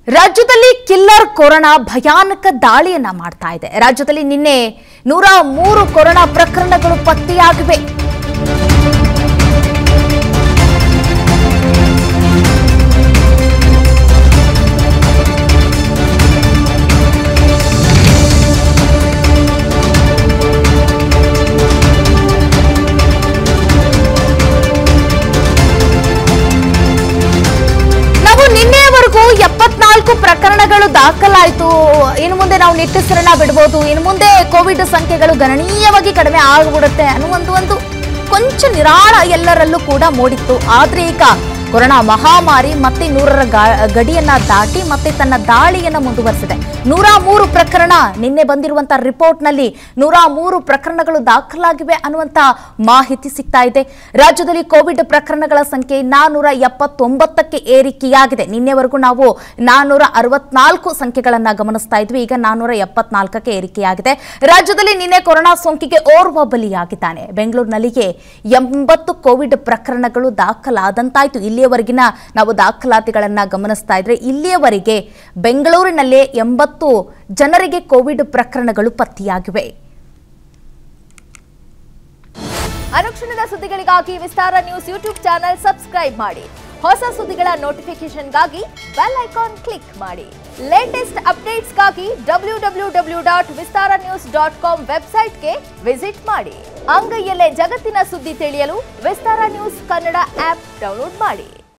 ರಾಜ್ಯದಲ್ಲಿ killer corona ಭಯಾನಕ ದಾಳಿಯನ್ನ ಮಾಡ್ತಾ ಇದೆ ರಾಜ್ಯದಲ್ಲಿ ನಿನ್ನೆ ನೂರ ಮೂರು ಕೊರೋನಾ ಪ್ರಕರಣಗಳು ಪತ್ತೆಯಾಗಿವೆ ನಾವು ನಿನ್ನೆವರೆಗೂ ಎಪ್ಪತ್ನಾಲ್ಕು ಪ್ರಕರಣಗಳು ದಾಖಲಾಯಿತು ಇನ್ನು ಮುಂದೆ ನಾವು ನಿಟ್ಟುಸಿರನ್ನ ಬಿಡಬಹುದು ಇನ್ನು ಮುಂದೆ ಕೋವಿಡ್ ಸಂಖ್ಯೆಗಳು ಗಣನೀಯವಾಗಿ ಕಡಿಮೆ ಆಗಿಬಿಡುತ್ತೆ ಅನ್ನುವಂತ ಒಂದು ಕೊಂಚ ನಿರಾಳ ಎಲ್ಲರಲ್ಲೂ ಕೂಡ ಮೂಡಿತ್ತು ಆದ್ರೆ ಈಗ ಕೊರೋನಾ ಮಹಾಮಾರಿ ಮತ್ತೆ ನೂರರ ಗಾ- ಗಡಿಯನ್ನ ದಾಟಿ ಮತ್ತೆ ತನ್ನ ದಾಳಿಯನ್ನ ಮುಂದುವರೆಸಿದೆ ನೂರ ಮೂರು ಪ್ರಕರಣ ನಿನ್ನೆ ಬಂದಿರುವಂತಹ ರಿಪೋರ್ಟ್ನಲ್ಲಿ ನೂರ ಮೂರು ಪ್ರಕರಣಗಳು ದಾಖಲಾಗಿವೆ ಅನ್ನುವಂತ ಮಾಹಿತಿ ಸಿಗ್ತಾ ಇದೆ ರಾಜ್ಯದಲ್ಲಿ ಕೋವಿಡ್ ಪ್ರಕರಣಗಳ ಸಂಖ್ಯೆ ನಾನ್ನೂರ ಎಪ್ಪತ್ತೊಂಬತ್ತಕ್ಕೆ ಏರಿಕೆಯಾಗಿದೆ ನಿನ್ನೆವರೆಗೂ ನಾವು ನಾನ್ನೂರ ಅರವತ್ನಾಲ್ಕು ಸಂಖ್ಯೆಗಳನ್ನ ಗಮನಿಸ್ತಾ ಇದ್ವಿ ಈಗ ನಾನ್ನೂರ ಎಪ್ಪತ್ನಾಲ್ಕಕ್ಕೆ ಏರಿಕೆಯಾಗಿದೆ ರಾಜ್ಯದಲ್ಲಿ ನಿನ್ನೆ ಕೊರೋನಾ ಸೋಂಕಿಗೆ ಓರ್ವ ಬಲಿಯಾಗಿದ್ದಾನೆ ಬೆಂಗಳೂರಿನಲ್ಲಿಗೆ ಎಂಬತ್ತು ಕೋವಿಡ್ ಪ್ರಕರಣಗಳು ದಾಖಲಾದಂತಾಯ್ತು ಇಲ್ಲಿಯವರೆಗಿನ ನಾವು ದಾಖಲಾತಿಗಳನ್ನ ಗಮನಿಸ್ತಾ ಇದ್ರೆ ಇಲ್ಲಿಯವರೆಗೆ ಬೆಂಗಳೂರಿನಲ್ಲೇ ಎಂಬತ್ತು ಜನರಿಗೆ ಕೋವಿಡ್ ಪ್ರಕರಣಗಳು ಪತ್ತೆಯಾಗಿವೆ ಅನುಕ್ಷಣದ ಸುದ್ದಿಗಳಿಗಾಗಿ Vistara news YouTube channel subscribe ಮಾಡಿ ಹೊಸ ಸುದ್ದಿಗಳ ನೋಟಿಫಿಕೇಶನ್ಗಾಗಿ ಬೆಲ್ ಐಕಾನ್ ಕ್ಲಿಕ್ ಮಾಡಿ ಲೇಟೆಸ್ಟ್ ಅಪ್ಡೇಟ್ಸ್ಗಾಗಿ W W W dot Vistara news dot com ವೆಬ್ಸೈಟ್ಗೆ ವಿಸಿಟ್ ಮಾಡಿ ಅಂಗೈಯಲ್ಲೇ ಜಗತ್ತಿನ ಸುದ್ದಿ ತಿಳಿಯಲು Vistara news Kannada app download ಮಾಡಿ